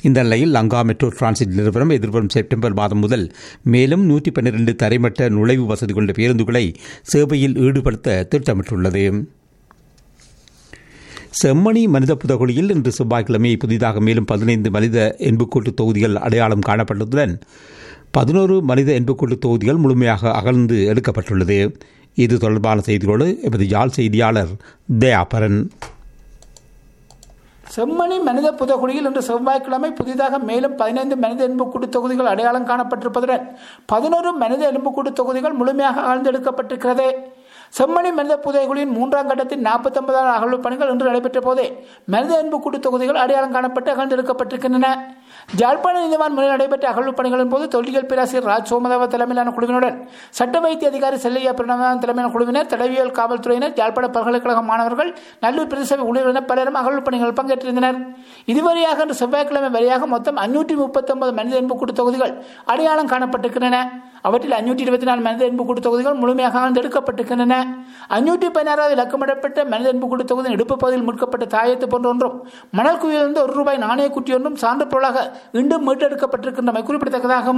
இந்த நிலையில் Lanka metro transit நிறுவனம் எதிர்வரும் செப்டம்பர் மாதம் முதல் மேலும் நூற்றி பன்னிரண்டு தரைமட்ட நுழைவு வசதி கொண்ட பேருந்துகளை சேவையில் ஈடுபடுத்த திட்டமிட்டுள்ளது செம்மணி மனித புதகுழியில் இன்று செவ்வாய்க்கிழமை புதிதாக மேலும் பதினைந்து மனித என்புக்கூட்டு தொகுதிகள் அடையாளம் காணப்பட்டதுடன் பதினோரு மனித என்புக்கூட்டு தொகுதிகள் முழுமையாக அகழ்ந்து எடுக்கப்பட்டுள்ளது இது தொடர்பான செய்திகளோடு எமது யாழ் செய்தியாளர் தயாபரன் செம்மணி மனித புதகுழியில் இன்று செவ்வாய்க்கிழமை புதிதாக மேலும் பதினைந்து மனித எலும்புக்கூடு தொகுதிகள் அடையாளம் காணப்பட்டிருப்பதுடன் பதினோரு மனித எலும்புக்கூடு தொகுதிகள் முழுமையாக அகழ்ந்தெடுக்கப்பட்டிருக்கிறது செம்மணி மனித புதைகுழியின் மூன்றாம் கட்டத்தின் நாற்பத்தி ஒன்பதாம் அகழ்வு பணிகள் இன்று நடைபெற்ற போதே மனித எலும்புக்கூடு தொகுதிகள் அடையாளம் காணப்பட்டு அகழ்ந்தெடுக்கப்பட்டிருக்கின்றன ஜாழ்ப்பாண நீதிவான் முறையில் நடைபெற்ற அகழ்வு பணிகளின் போது தொல்லியல் பேராசிரியர் ராஜ் சோமதேவ தலைமையிலான குழுவினுடன் சட்ட வைத்திய அதிகாரி செல்லையா பிரணவன் தலைமையிலான குழுவினர் தடவியல் காவல்துறையினர் ஜாழ்ப்பாண பல்கலைக்கழக மாணவர்கள் நல்லூர் பிரதேச ஊழியர்கள் பலரும் அகழ்வு பணிகள் பங்கேற்றிருந்தனர் இதுவரையாக இன்று செவ்வாய்க்கிழமை வரையாக மொத்தம் அஞ்சூற்றி முப்பத்தி ஒன்பது மனித எண்புக்கூட்டு தொகுதிகள் அடையாளம் காணப்பட்டிருக்கின்றன அவற்றில் அஞ்சூற்றி இருபத்தி நாலு மனித எண்புக்கூட்டு தொகுதிகள் முழுமையாக எடுக்கப்பட்டிருக்கின்றன அஞ்சூற்றி பதினாறாவது இலக்கமிடப்பட்ட மனித எண்புக்கூட்டு தொகுதியின் இடுப்பு பகுதியில் மீட்கப்பட்ட தாயத்து போன்ற ஒன்றும் மணல் குவியிலிருந்து ஒரு ரூபாய் நாணய குட்டி ஒன்றும் சான்று பொருளாக இன்றும் மீட்டெடுக்கப்பட்டிருக்கின்றமை குறிப்பிடத்தக்கதாகும்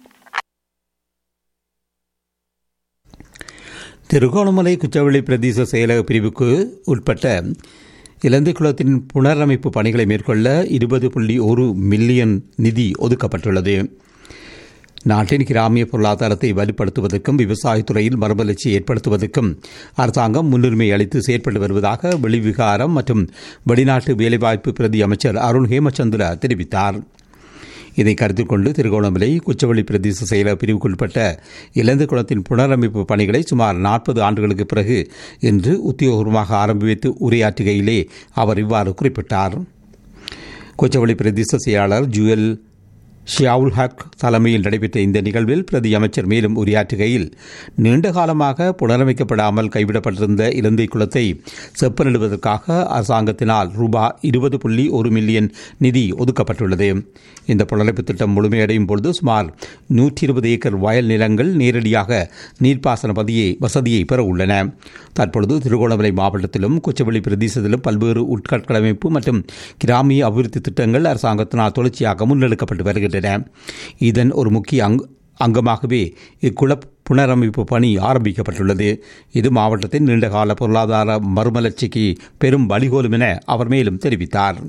திருகோணமலை குச்சவெளி பிரதேச செயலக பிரிவுக்கு உட்பட்ட இலந்தை குளத்தின் புனரமைப்பு பணிகளை மேற்கொள்ள இருபது புள்ளி ஒரு மில்லியன் நிதி ஒதுக்கப்பட்டுள்ளது நாட்டின் கிராமிய பொருளாதாரத்தை வலுப்படுத்துவதற்கும் விவசாயத்துறையில் மறுமலர்ச்சி ஏற்படுத்துவதற்கும் அரசாங்கம் முன்னுரிமை அளித்து செயற்பட்டு வருவதாக வெளிவிகாரம் மற்றும் வெளிநாட்டு வேலைவாய்ப்பு பிரதி அமைச்சர் அருண் ஹேமச்சந்திரா தெரிவித்தார் இதை கருத்தில் கொண்டு திருகோணமலை குச்சவெளி பிரதேச செயலக பிரிவுக்குட்பட்ட இலந்தை குளத்தின் புனரமைப்பு பணிகளை சுமார் நாற்பது ஆண்டுகளுக்கு பிறகு இன்று உத்தியோகபூர்வமாக ஆரம்பி வைத்து உரையாற்றுகையிலே அவர் இவ்வாறு குறிப்பிட்டார் கொச்சவெளி பிரதேச செயலாளர் ஜுவல் ஷியாவுல் ஹக் தலைமையில் நடைபெற்ற இந்த நிகழ்வில் பிரதி அமைச்சர் மேலும் உரையாற்றுகையில் நீண்ட காலமாக புனரமைக்கப்படாமல் கைவிடப்பட்டிருந்த இலந்தை குளத்தை செப்பனிடுவதற்காக அரசாங்கத்தினால் ரூபாய் இருபது புள்ளி ஒரு மில்லியன் நிதி ஒதுக்கப்பட்டுள்ளது இந்த புனரமைப்பு திட்டம் முழுமையடையும் பொழுது சுமார் நூற்றி இருபது ஏக்கர் வயல் நிலங்கள் நேரடியாக நீர்ப்பாசன பதியை வசதியை பெற உள்ளன தற்பொழுது திருகோணமலை மாவட்டத்திலும் கொச்சவெளி பிரதேசத்திலும் பல்வேறு உட்கட்டமைப்பு மற்றும் கிராமிய அபிவிருத்தி திட்டங்கள் அரசாங்கத்தினால் தொடர்ச்சியாக முன்னெடுக்கப்பட்டு வருகின்றன இதன் ஒரு முக்கிய அங் அங்கமாகவே இக்குள புனரமைப்பு பணி ஆரம்பிக்கப்பட்டுள்ளது இது மாவட்டத்தின் நீண்டகால பொருளாதார மறுமலர்ச்சிக்கு பெரும் வழிகோலும் என அவர் மேலும் தெரிவித்தார்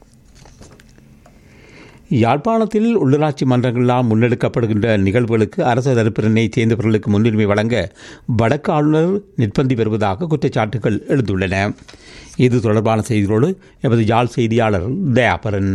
யாழ்ப்பாணத்தில் உள்ளாட்சி மன்றங்களால் முன்னெடுக்கப்படுகின்ற நிகழ்வுகளுக்கு அரசு தரப்பினரை சேர்ந்தவர்களுக்கு முன்னுரிமை வழங்க வடக்கு ஆளுநர் நிர்பந்தி வருவதாக குற்றச்சாட்டுகள் எழுந்துள்ளன இது தொடர்பான செய்திகளோடு எமது யாழ் செய்தியாளர் தயாபரன்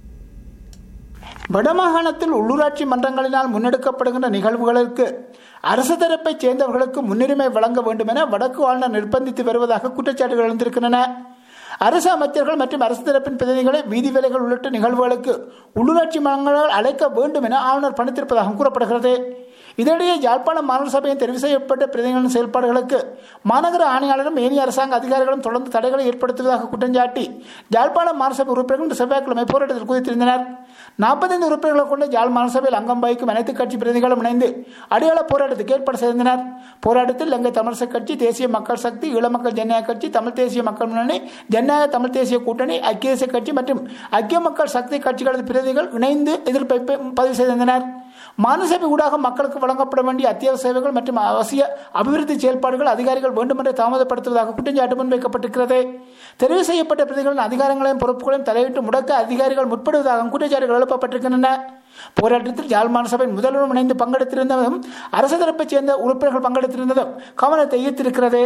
வடமாகாணத்தில் உள்ளூராட்சி மன்றங்களினால் முன்னெடுக்கப்படுகின்ற நிகழ்வுகளுக்கு அரசு தரப்பைச் சேர்ந்தவர்களுக்கு முன்னுரிமை வழங்க வேண்டும் என வடக்கு ஆளுநர் நிர்பந்தித்து வருவதாக குற்றச்சாட்டுகள் எழுந்திருக்கின்றன அரசு அமைச்சர்கள் மற்றும் அரசு தரப்பின் பிரதிநிதிகளை வீதி வேலைகள் உள்ளிட்ட நிகழ்வுகளுக்கு உள்ளூராட்சி மன்றங்கள் அழைக்க வேண்டும் என ஆளுநர் பணித்திருப்பதாக கூறப்படுகிறது இதனிடையே யாழ்ப்பாணம் மாநகர சபையின் தெரிவு செய்யப்பட்ட பிரதிநிதிகளின் செயல்பாடுகளுக்கு மாநகர ஆணையாளரும் ஏனைய அரசாங்க அதிகாரிகளும் தொடர்ந்து தடைகளை ஏற்படுத்துவதாக குற்றஞ்சாட்டி யாழ்ப்பாணம் மாநகரசபை உறுப்பினர்கள் இன்று செவ்வாய்க்கிழமை போராட்டத்தில் குதித்திருந்தனர் நாற்பத்தைந்து உறுப்பினர்களை கொண்ட யாழ் மாநகரசபையில் அங்கம் வகிக்கும் அனைத்து கட்சி பிரதிகளும் இணைந்து அடையாள போராட்டத்துக்கு ஏற்பாடு செய்திருந்தனர் போராட்டத்தில் இலங்கை தமிழரசு கட்சி தேசிய மக்கள் சக்தி ஈழ மக்கள் ஜனநாயக கட்சி தமிழ் தேசிய மக்கள் முன்னணி ஜனநாயக தமிழ் தேசிய கூட்டணி ஐக்கிய தேசிய கட்சி மற்றும் ஐக்கிய மக்கள் சக்தி கட்சிகளது பிரதிகள் இணைந்து எதிர்ப்பை பதிவு செய்திருந்தனர் மாநசபை ஊடாக மக்களுக்கு வழங்கப்பட வேண்டிய அத்தியாவசிய சேவைகள் மற்றும் அவசிய அபிவிருத்தி செயல்பாடுகள் அதிகாரிகள் வேண்டுமென்றே தாமதப்படுத்துவதாக குற்றச்சாட்டு முன்வைக்கப்பட்டிருக்கிறது தெரிவு செய்யப்பட்ட பிரதிகளின் அதிகாரங்களையும் பொறுப்புகளையும் தலையிட்டு முடக்க அதிகாரிகள் முற்படுவதாக குற்றச்சாட்டுகள் எழுப்பப்பட்டிருக்கின்றன போராட்டத்தில் யாழ் மாநசபையின் முதல்வரும் இணைந்து பங்கெடுத்திருந்ததும் அரசு தரப்பைச் சேர்ந்த உறுப்பினர்கள் பங்கெடுத்திருந்ததும் கவனத்தை ஈர்த்திருக்கிறது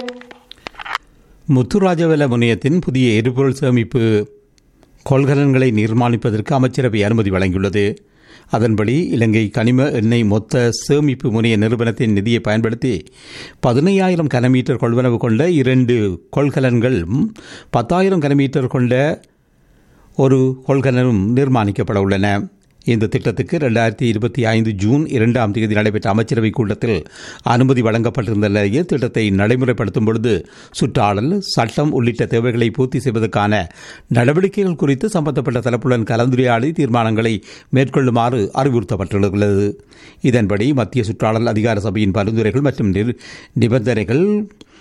முத்துராஜவல முனையத்தின் புதிய எரிபொருள் சேமிப்பு கொள்கலன்களை நிர்மாணிப்பதற்கு அமைச்சரவை அனுமதி வழங்கியுள்ளது அதன்படி இலங்கை கனிம எண்ணெய் மொத்த சேமிப்பு முனைய நிறுவனத்தின் நிதியை பயன்படுத்தி பதினையாயிரம் கனமீட்டர் கொள்வனவு கொண்ட இரண்டு கொள்கலன்கள் பத்தாயிரம் கனமீட்டர் கொண்ட ஒரு கொள்கலனும் நிர்மாணிக்கப்பட உள்ளன இந்த திட்டத்துக்கு இரண்டாயிரத்தி இருபத்தி ஐந்து ஜூன் இரண்டாம் தேதி நடைபெற்ற அமைச்சரவை கூட்டத்தில் அனுமதி வழங்கப்பட்டிருந்த நிலையில் திட்டத்தை நடைமுறைப்படுத்தும் பொழுது சுற்றாடல் சட்டம் உள்ளிட்ட தேவைகளை பூர்த்தி செய்வதற்கான நடவடிக்கைகள் குறித்து சம்பந்தப்பட்ட தரப்புடன் கலந்துரையாடி தீர்மானங்களை மேற்கொள்ளுமாறு அறிவுறுத்தப்பட்டுள்ளது இதன்படி மத்திய சுற்றாடல் அதிகார சபையின் பரிந்துரைகள் மற்றும் நிபந்தனைகள்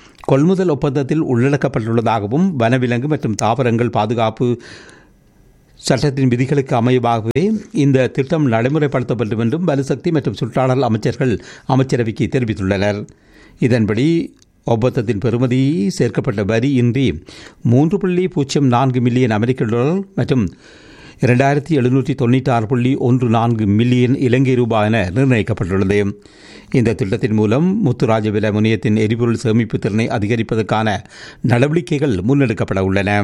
கொள்முதல் ஒப்பந்தத்தில் உள்ளடக்கப்பட்டுள்ளதாகவும் வனவிலங்கு மற்றும் தாவரங்கள் பாதுகாப்பு சட்டத்தின் விதிகளுக்கு அமைவாகவே இந்த திட்டம் நடைமுறைப்படுத்தப்படும் என்றும் வலுசக்தி மற்றும் சுற்றாடல் அமைச்சர்கள் அமைச்சரவைக்கு தெரிவித்துள்ளனர் இதன்படி ஒப்பந்தத்தின் பெறுமதி சேர்க்கப்பட்ட வரி இன்றி மூன்று புள்ளி பூஜ்ஜியம் நான்கு மில்லியன் அமெரிக்க டாலர் மற்றும் இரண்டாயிரத்தி எழுநூற்றி தொண்ணூற்றி ஆறு புள்ளி ஒன்று நான்கு மில்லியன் இலங்கை ரூபாய் என நிர்ணயிக்கப்பட்டுள்ளது இந்த திட்டத்தின் மூலம் முத்துராஜவில முனையத்தின் எரிபொருள் சேமிப்பு திறனை அதிகரிப்பதற்கான நடவடிக்கைகள் முன்னெடுக்கப்பட உள்ளன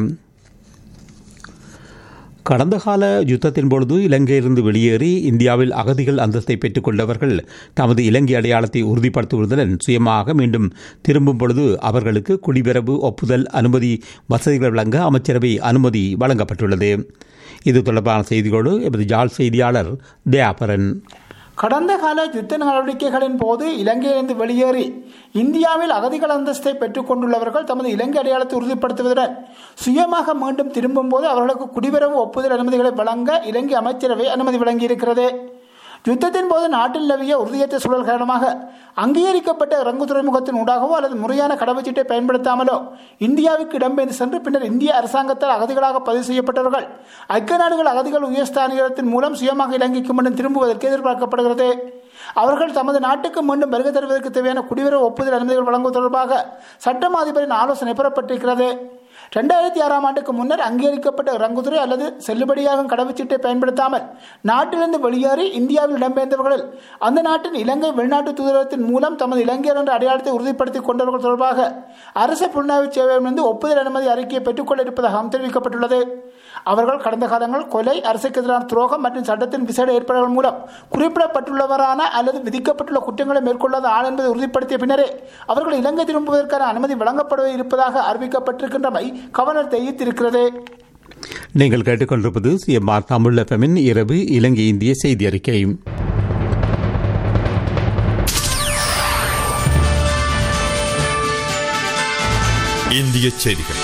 கடந்த கால யுத்தத்தின் பொழுது இலங்கையிலிருந்து வெளியேறி இந்தியாவில் அகதிகள் அந்தஸ்தை பெற்றுக் கொண்டவர்கள் தமது இலங்கை அடையாளத்தை உறுதிப்படுத்துவதுடன் சுயமாக மீண்டும் திரும்பும் பொழுது அவர்களுக்கு குடிபெறவு ஒப்புதல் அனுமதி வசதிகள் வழங்க அமைச்சரவை அனுமதி வழங்கப்பட்டுள்ளது இது தொடர்பான செய்திகளோடு எமது ஜாழ் செய்தியாளர் தயாபரன் கடந்த கால யுத்த நடவடிக்கைகளின் போது இலங்கையிலிருந்து வெளியேறி இந்தியாவில் அகதிகள் அந்தஸ்தை பெற்றுக் கொண்டுள்ளவர்கள் தமது இலங்கை அடையாளத்தை உறுதிப்படுத்துவதுடன் சுயமாக மீண்டும் திரும்பும் போது அவர்களுக்கு குடிபெறவு ஒப்புதல் அனுமதிகளை வழங்க இலங்கை அமைச்சரவை அனுமதி வழங்கியிருக்கிறது யுத்தத்தின் போது நாட்டில் நிலவிய உறுதியற்ற சூழல் காரணமாக அங்கீகரிக்கப்பட்ட இறங்கு துறைமுகத்தின் ஊடாகவோ அல்லது முறையான கடவுச்சீட்டை பயன்படுத்தாமலோ இந்தியாவுக்கு இடம்பெயர்ந்து சென்று பின்னர் இந்திய அரசாங்கத்தால் அகதிகளாக பதிவு செய்யப்பட்டவர்கள் ஐக்கிய நாடுகள் அகதிகள் உயர்ஸ்தானிகரத்தின் மூலம் சுயமாக இலங்கைக்கு மீண்டும் திரும்புவதற்கு எதிர்பார்க்கப்படுகிறது அவர்கள் தமது நாட்டுக்கு மீண்டும் வருகை தருவதற்கு தேவையான குடியுறவு ஒப்புதல் அனுமதிகள் வழங்குவது தொடர்பாக சட்டம் அதிபரின் ஆலோசனை பெறப்பட்டிருக்கிறது ரெண்டாயிரத்தி ஆறாம் ஆண்டுக்கு முன்னர் அங்கீகரிக்கப்பட்ட இறங்குதுறை அல்லது செல்லுபடியாகும் கடவுச்சீட்டை பயன்படுத்தாமல் நாட்டிலிருந்து வெளியேறி இந்தியாவில் இடம்பெயர்ந்தவர்களில் அந்த நாட்டின் இலங்கை வெளிநாட்டு தூதரகத்தின் மூலம் தமது இலங்கையர் என்ற அடையாளத்தை உறுதிப்படுத்திக் கொண்டவர்கள் தொடர்பாக அரசு புலனாய்வு சேவையிலிருந்து ஒப்புதல் அனுமதி அறிக்கையை பெற்றுக்கொள்ள இருப்பதாகவும் தெரிவிக்கப்பட்டுள்ளது அவர்கள் கடந்த காலங்கள் கொலை அரசுக்கு எதிரான துரோகம் மற்றும் சட்டத்தின் விசேட ஏற்பாடுகள் மூலம் குறிப்பிடப்பட்டுள்ளவரான அல்லது விதிக்கப்பட்டுள்ள குற்றங்களை மேற்கொள்ளாத ஆள் என்பதை உறுதிப்படுத்திய பின்னரே அவர்கள் இலங்கை திரும்புவதற்கான அனுமதி வழங்கப்பட இருப்பதாக அறிவிக்கப்பட்டிருக்கின்றமை கவர்னர் தெரிவித்திருக்கிறது நீங்கள் கேட்டுக்கொண்டிருப்பது சிஎம்ஆர் தமிழ் எஃப்எம்மின் இரவு இலங்கை இந்திய செய்தி அறிக்கை இந்திய செய்திகள்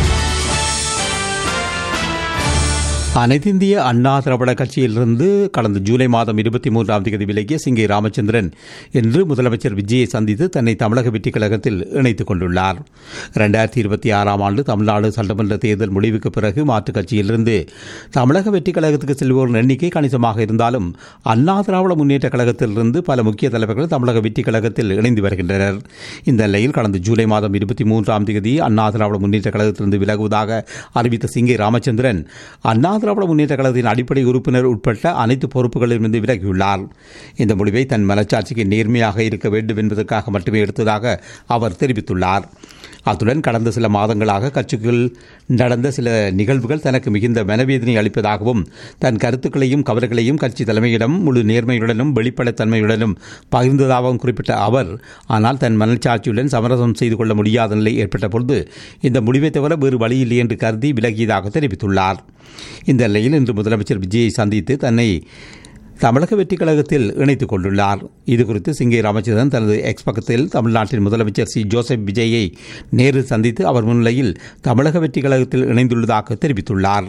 அனைத்திந்திய அண்ணா திராவிட கட்சியிலிருந்து கடந்த ஜூலை மாதம் இருபத்தி மூன்றாம் தேதி விலகிய சிங்கை ராமச்சந்திரன் இன்று முதலமைச்சர் விஜயை சந்தித்து தன்னை தமிழக வெற்றிக் கழகத்தில் இணைத்துக் கொண்டுள்ளார் இரண்டாயிரத்தி இருபத்தி ஆறாம் ஆண்டு தமிழ்நாடு சட்டமன்ற தேர்தல் முடிவுக்கு பிறகு மாற்றுக் கட்சியிலிருந்து தமிழக வெற்றிக் கழகத்துக்கு செல்வோரின் எண்ணிக்கை கணிசமாக இருந்தாலும் அண்ணா திராவிட முன்னேற்ற கழகத்திலிருந்து பல முக்கிய தலைவர்கள் தமிழக வெற்றிக் கழகத்தில் இணைந்து வருகின்றனர் இந்த நிலையில் கடந்த ஜூலை மாதம் இருபத்தி மூன்றாம் தேதி அண்ணா திராவிட முன்னேற்ற கழகத்திலிருந்து விலகுவதாக அறிவித்த சிங்கை ராமச்சந்திரன் அண்ணா திராவிட முன்னேற்ற கழகத்தின் அடிப்படை உறுப்பினர் உட்பட்ட அனைத்து பொறுப்புகளிலிருந்து விலகியுள்ளார் இந்த முடிவை தன் மனச்சாட்சிக்கு நேர்மையாக இருக்க வேண்டும் என்பதற்காக மட்டுமே எடுத்ததாக அவர் தெரிவித்துள்ளார் அத்துடன் கடந்த சில மாதங்களாக கட்சிக்குள் நடந்த சில நிகழ்வுகள் தனக்கு மிகுந்த மனவேதனை அளிப்பதாகவும் தன் கருத்துக்களையும் கவலைகளையும் கட்சி தலைமையிடம் முழு நேர்மையுடனும் வெளிப்படைத்தன்மையுடனும் பகிர்ந்ததாகவும் குறிப்பிட்ட அவர் ஆனால் தன் மனச்சாட்சியுடன் சமரசம் செய்து கொள்ள முடியாத நிலை ஏற்பட்ட பொழுது இந்த முடிவை தவிர வேறு வழியில்லை என்று கருதி விலகியதாக தெரிவித்துள்ளார் இந்த நிலையில் இன்று முதலமைச்சர் விஜயை சந்தித்து தன்னை தமிழக வெற்றிக் கழகத்தில் இணைத்துக் கொண்டுள்ளார் இதுகுறித்து சிங்கை ராமச்சந்திரன் தனது எக்ஸ் பக்கத்தில் தமிழ்நாட்டின் முதலமைச்சர் சி ஜோசப் விஜயை நேரில் சந்தித்து அவர் முன்னிலையில் தமிழக வெற்றிக் கழகத்தில் இணைந்துள்ளதாக தெரிவித்துள்ளார்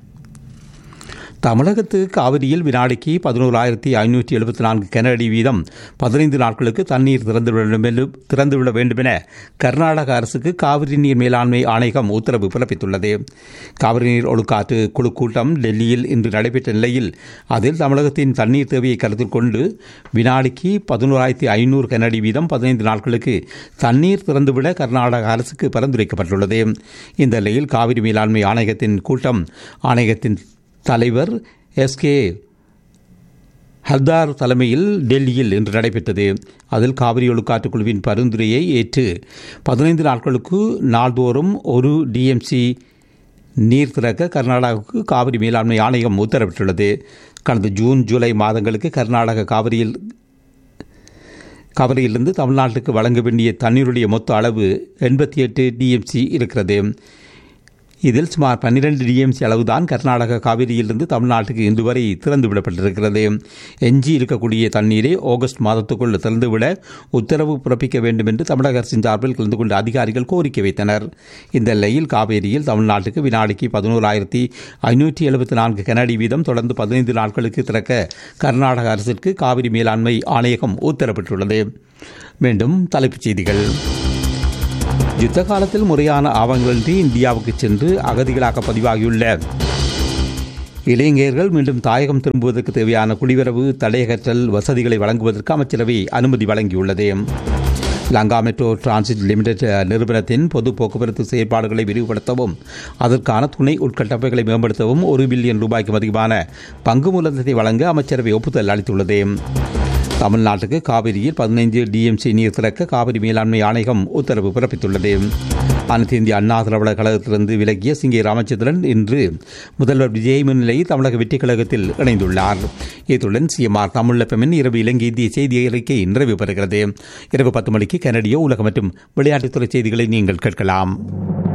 தமிழகத்து காவிரியில் வினாடிக்கு பதினோராயிரத்தி ஐநூற்றி எழுபத்தி நான்கு கனஅடி வீதம் பதினைந்து நாட்களுக்கு தண்ணீர் திறந்துவிட வேண்டும் திறந்துவிட வேண்டும் என கர்நாடக அரசுக்கு காவிரி நீர் மேலாண்மை ஆணையகம் உத்தரவு பிறப்பித்துள்ளது காவிரி நீர் ஒழுக்காற்று குழு கூட்டம் டெல்லியில் இன்று நடைபெற்ற நிலையில் அதில் தமிழகத்தின் தண்ணீர் தேவையை கருத்தில் கொண்டு வினாடிக்கு பதினோராயிரத்தி ஐநூறு கனஅடி வீதம் பதினைந்து நாட்களுக்கு தண்ணீர் திறந்துவிட கர்நாடக அரசுக்கு பரிந்துரைக்கப்பட்டுள்ளது இந்த நிலையில் காவிரி மேலாண்மை ஆணையத்தின் கூட்டம் ஆணையத்தின் தலைவர் எஸ் கே ஹர்தார் தலைமையில் டெல்லியில் இன்று நடைபெற்றது அதில் காவிரி ஒழுக்காற்று குழுவின் பரிந்துரையை ஏற்று பதினைந்து நாட்களுக்கு நாள்தோறும் ஒரு டிஎம்சி நீர் திறக்க கர்நாடகாவுக்கு காவிரி மேலாண்மை ஆணையம் உத்தரவிட்டுள்ளது கடந்த ஜூன் ஜூலை மாதங்களுக்கு கர்நாடக காவிரியில் காவிரியிலிருந்து தமிழ்நாட்டுக்கு வழங்க வேண்டிய தண்ணீருடைய மொத்த அளவு எண்பத்தி எட்டு டிஎம்சி இருக்கிறது இதில் சுமார் பன்னிரண்டு டிஎம்சி அளவுதான் கர்நாடக காவிரியிலிருந்து தமிழ்நாட்டுக்கு இன்று வரை திறந்துவிடப்பட்டிருக்கிறது எஞ்சி இருக்கக்கூடிய தண்ணீரை ஆகஸ்ட் மாதத்துக்குள் திறந்துவிட உத்தரவு பிறப்பிக்க வேண்டும் என்று தமிழக அரசின் சார்பில் கலந்து கொண்ட அதிகாரிகள் கோரிக்கை வைத்தனர் இந்த நிலையில் காவேரியில் தமிழ்நாட்டுக்கு வினாடிக்கு பதினோராயிரத்தி ஐநூற்றி எழுபத்தி நான்கு கனஅடி வீதம் தொடர்ந்து பதினைந்து நாட்களுக்கு திறக்க கர்நாடக அரசிற்கு காவிரி மேலாண்மை ஆணையகம் உத்தரவிட்டுள்ளது மீண்டும் தலைப்புச் செய்திகள் யுத்த காலத்தில் முறையான ஆவணங்களின்றி இந்தியாவுக்கு சென்று அகதிகளாக பதிவாகியுள்ள இளைஞர்கள் மீண்டும் தாயகம் திரும்புவதற்கு தேவையான குடிவரவு தடையகற்றல் வசதிகளை வழங்குவதற்கு அமைச்சரவை அனுமதி வழங்கியுள்ளது லங்கா மெட்ரோ டிரான்சிட் லிமிடெட் நிறுவனத்தின் பொது போக்குவரத்து செயற்பாடுகளை விரிவுபடுத்தவும் அதற்கான துணை உட்கட்டமைப்புகளை மேம்படுத்தவும் ஒரு பில்லியன் ரூபாய்க்கும் அதிகமான பங்கு மூலதனத்தை வழங்க அமைச்சரவை ஒப்புதல் அளித்துள்ளது தமிழ்நாட்டுக்கு காவிரியில் பதினைந்து டிஎம்சி நீர் திறக்க காவிரி மேலாண்மை ஆணையம் உத்தரவு பிறப்பித்துள்ளது அனைத்து இந்திய அண்ணா திராவிட கழகத்திலிருந்து விலகிய சிங்கே ராமச்சந்திரன் இன்று முதல்வர் விஜய் முன்னிலையில் தமிழக வெற்றிக் கழகத்தில் இணைந்துள்ளார் இத்துடன் சிஎம்ஆர் தமிழப்பமின் இரவு இலங்கை இந்திய செய்தி அறிக்கை நிறைவு பெறுகிறது இரவு பத்து மணிக்கு கனடிய உலக மற்றும் விளையாட்டுத்துறை செய்திகளை நீங்கள் கேட்கலாம்